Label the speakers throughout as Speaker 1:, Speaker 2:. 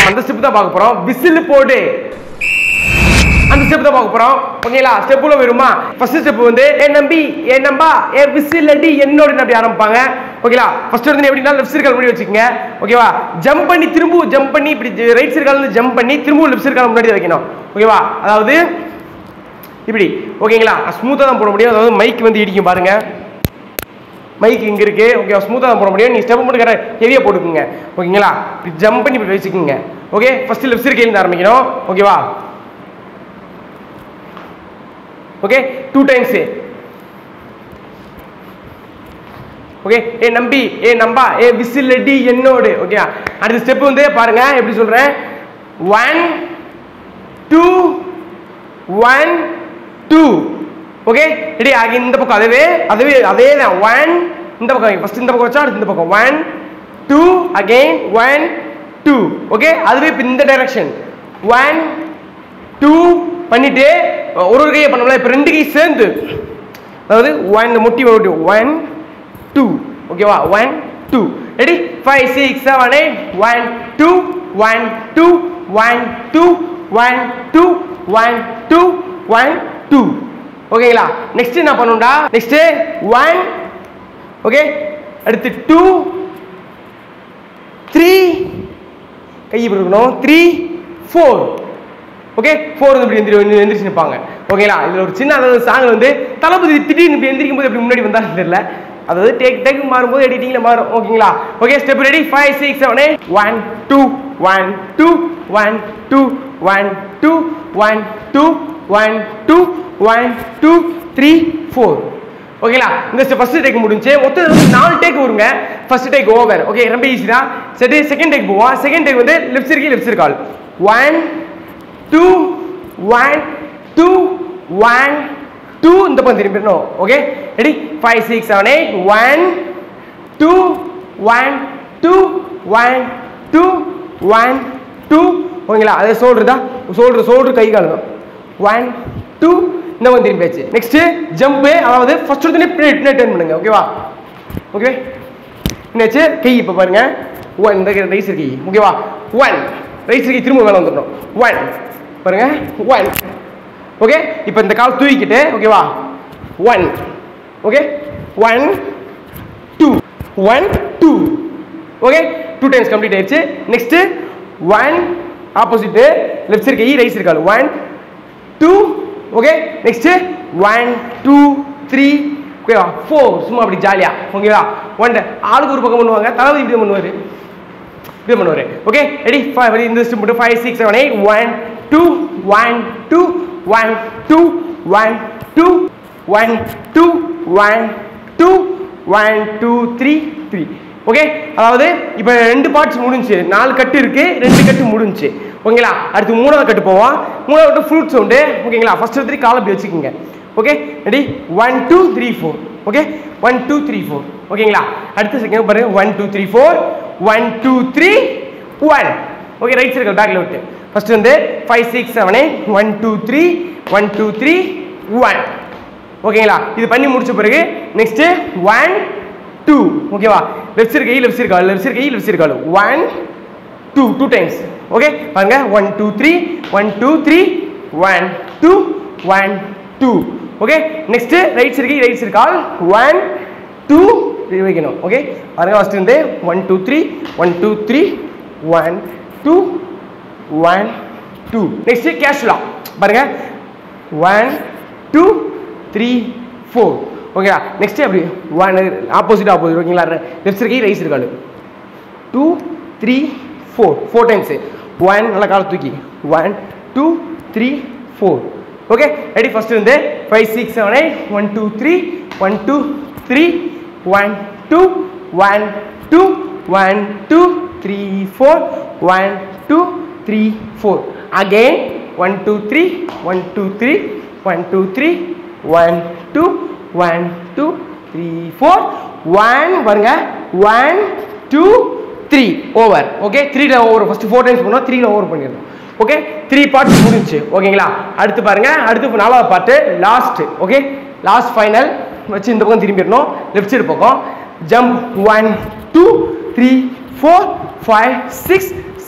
Speaker 1: அந்த ஸ்டெப் தான் பார்க்க போறோம் விசில் போடு அந்த ஸ்டெப் தான் பார்க்க போறோம் ஓகேங்களா ஸ்டெப்புல வருமா ஃபர்ஸ்ட் ஸ்டெப் வந்து ஏ நம்பி ஏ நம்பா ஏ விசில் அடி என்னோட நம்பி ஆரம்பிப்பாங்க ஓகேங்களா ஃபர்ஸ்ட் வந்து எப்படின்னா லெஃப்ட் சர்க்கிள் முன்னாடி வச்சுக்கோங்க ஓகேவா ஜம்ப் பண்ணி திரும்ப ஜம்ப் பண்ணி இப்படி ரைட் சர்க்கிள் இருந்து ஜம்ப் பண்ணி திரும்ப லெஃப்ட் சர்க்கிள் முன்னாடி வைக்கணும் ஓகேவா அதாவது இப்படி ஓகேங்களா ஸ்மூத்தாக தான் போட முடியும் அதாவது மைக் வந்து இடிக்கும் பாருங்க மைக் இங்க இருக்கு ஓகே ஸ்மூத்தாக தான் போட முடியும் நீ ஸ்டெப் மட்டும் கரெக்ட் ஹெவியாக போட்டுக்குங்க ஓகேங்களா இப்படி ஜம்ப் பண்ணி இப்படி வச்சுக்கோங்க ஓகே ஃபர்ஸ்ட் லெஃப்ட் சைடு இருந்து ஆரம்பிக்கணும் ஓகேவா ஓகே டூ டைம்ஸ் ஓகே ஏ நம்பி ஏ நம்பா ஏ விசில் அடி என்னோடு ஓகே அடுத்த ஸ்டெப் வந்து பாருங்க எப்படி சொல்றேன் one two one two okay ready ஆகி இந்த பக்கம் அதுவே அதுவே அதே தான் ஒன் இந்த பக்கம் ஃபர்ஸ்ட் இந்த பக்கம் வச்சா அடுத்து இந்த பக்கம் one two again one two okay அதுவே இப்போ இந்த டைரக்ஷன் ஒன் டூ பண்ணிட்டு ஒரு ஒரு கையை பண்ணல இப்போ ரெண்டு கை சேர்ந்து அதாவது ஒன் முட்டி முட்டி ஒன் டூ ஓகேவா one two ready five six seven eight one two one two one two one two one two one two ஓகேங்களா நெக்ஸ்ட் என்ன பண்ணுண்டா நெக்ஸ்ட் ஒன் ஓகே அடுத்து டூ த்ரீ கை இப்படி இருக்கணும் த்ரீ ஃபோர் ஓகே ஃபோர் வந்து இப்படி எந்திரி எந்திரிச்சு நிற்பாங்க ஓகேங்களா இதில் ஒரு சின்ன அதாவது சாங் வந்து தளபதி திடீர்னு இப்படி எந்திரிக்கும் போது எப்படி முன்னாடி வந்தாலும் தெரியல அதாவது டேக் டேக் மாறும்போது எடிட்டிங்கில் மாறும் ஓகேங்களா okay step ready five six seven eight one two one two one two one two one two one two one two three four ஓகேங்களா இந்த ஃபர்ஸ்ட் டேக் முடிஞ்சு மொத்தம் வந்து நாலு டேக் வருங்க ஃபர்ஸ்ட் டேக் ஓவர் ஓகே ரொம்ப ஈஸி தான் சரி செகண்ட் டேக் போவோம் செகண்ட் டேக் வந்து லெஃப்ட் சைடு லெஃப்ட் சைடு கால் one two one two one two இந்த பக்கம் திரும்பிடணும் okay ready five six seven eight one two one two one two one two ஓகேங்களா அதே சோல்டர் தான் சோல்டர் சோல்டர் கை கால் ஒன் டூ இந்த மாதிரி திரும்பியாச்சு நெக்ஸ்ட் ஜம்ப்பு அதாவது ஃபர்ஸ்ட் எடுத்துனே பின்னாடி பின்னாடி டர்ன் பண்ணுங்க ஓகேவா ஓகே என்னாச்சு கை இப்போ பாருங்க ஒன் இந்த ரைஸ் கை ஓகேவா ஒன் ரைஸ் கை திரும்ப மேலே வந்துடணும் ஒன் பாருங்க ஒன் ஓகே இப்போ இந்த கால் தூக்கிட்டு ஓகேவா one okay one two one two okay two times complete ஆயிடுச்சு next one opposite left side கை ரைட் சைடு கால் one two okay next one two three ஓகேவா ஃபோர் சும்மா அப்படி ஜாலியா ஓகேவா ஒன் ஆளுக்கு ஒரு பக்கம் பண்ணுவாங்க தளபதி இப்படி பண்ணுவார் இப்படி பண்ணுவார் ஓகே ரெடி ஃபைவ் இந்த ஸ்டெப் மட்டும் five six seven eight one two one two one two one two one two one two one two three three okay அதாவது இப்போ ரெண்டு பார்ட்ஸ் முடிஞ்சு நாலு கட்டு இருக்கு ரெண்டு கட்டு முடிஞ்சு ஓகேங்களா அடுத்து மூணாவது கட்டு போவோம் மூணாவது கட்டு ஃப்ரூட் சவுண்டு ஓகேங்களா ஃபர்ஸ்ட் த்ரீ காலை அப்படி வச்சுக்கோங்க okay ready one two three four okay one two three four ஓகேங்களா அடுத்த செகண்ட் பாருங்க one two three four one two three one okay right side பேக்கில் விட்டு ஃபர்ஸ்ட் வந்து five six seven eight one two three one two three one ஓகேங்களா இது பண்ணி முடிச்ச பிறகு நெக்ஸ்ட் ஒன் டூ ஓகேவா லெஃப்ட் சைடு கை லெஃப்ட் சைடு கால் லெஃப்ட் சைடு கை லெஃப்ட் சைடு கால் one two two times okay பாருங்க one two three one two three one two one two okay next right side கை ரைட் சைடு கால் one two வைக்கணும் okay பாருங்க first வந்து one two three one two three one two one two next கேஷ்லா பாருங்க one two three four ஓகேங்களா next அப்படி one opposite opposite ஓகேங்களா லெஃப்ட் சைடு கை ரைட் சைடு கால் two three four four times one நல்லா காலை தூக்கி one two three four okay ready first வந்து five six seven eight one two three one two three one two one two one two three four one two three four again one two three one two three one two three one two one two three four one பாருங்க one two three over okay த்ரீல over first four times பண்ணோம் த்ரீல over பண்ணிடணும் okay three parts முடிஞ்சு ஓகேங்களா அடுத்து பாருங்க அடுத்து நாலாவது part last okay last final வச்சு இந்த பக்கம் திரும்பிடணும் லெஃப்ட் சைடு பக்கம் jump one two three four five six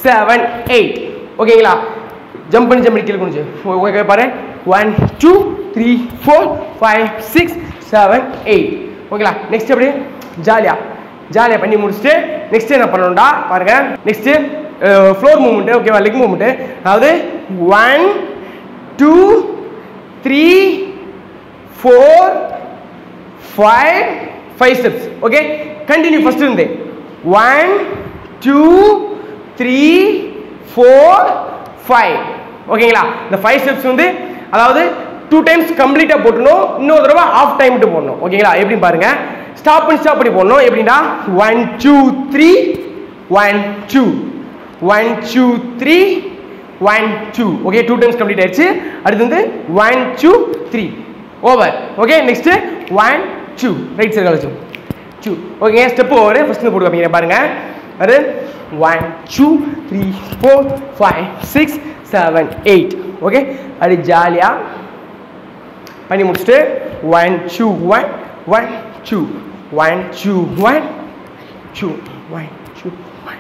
Speaker 1: seven eight ஓகேங்களா ஜம்ப் பண்ணி ஜம்ப் பண்ணி கீழே குனிஞ்சு ஓகே பாரு one two three four five six seven eight ஓகேங்களா நெக்ஸ்ட் அப்படியே ஜாலியா ஜாலியா பண்ணி முடிச்சுட்டு நெக்ஸ்ட் என்ன பண்ணணும்டா பாருங்க நெக்ஸ்ட் ஃப்ளோர் மூவ்மெண்ட் ஓகேவா லெக் மூவ்மெண்ட் அதாவது one two three four five five steps okay continue first இருந்து one two three four five ஓகேங்களா இந்த ஃபைவ் ஸ்டெப்ஸ் வந்து அதாவது டூ டைம்ஸ் கம்ப்ளீட்டாக போட்டணும் இன்னொரு தடவை ஆஃப் டைம் விட்டு போடணும் ஓகேங்களா எப்படி பாருங்க ஸ்டாப் பண்ணி ஸ்டாப் பண்ணி போடணும் எப்படின்னா one two three one two one two three one two okay two times complete ஆயிடுச்சு அடுத்து வந்து one two three over okay next one two right side கழிச்சு two okay step over first போட்டு காமிக்கிறேன் பாருங்க அது one two three four five six seven eight okay அப்படி ஜாலியாக பண்ணி முடிச்சுட்டு one two one one two one two one two one two one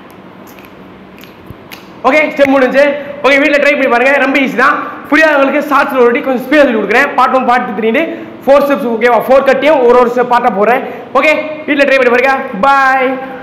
Speaker 1: okay step முடிஞ்சு ஓகே வீட்டில் ட்ரை பண்ணி பாருங்க ரொம்ப ஈஸி தான் புரியாதவங்களுக்கு ஷார்ட்ஸில் ஒரு கொஞ்சம் ஸ்பீடாக சொல்லி கொடுக்குறேன் பார்ட் ஒன் பார்ட் த்ரீன்னு ஃபோர் ஸ்டெப்ஸ் ஓகேவா ஃபோர் கட்டியும் ஒரு ஒரு ஸ்டெப் பார்ட்டாக போடுறேன் ஓகே வீட்டில் ட்ரை பண்ணி பாருங்க பாய்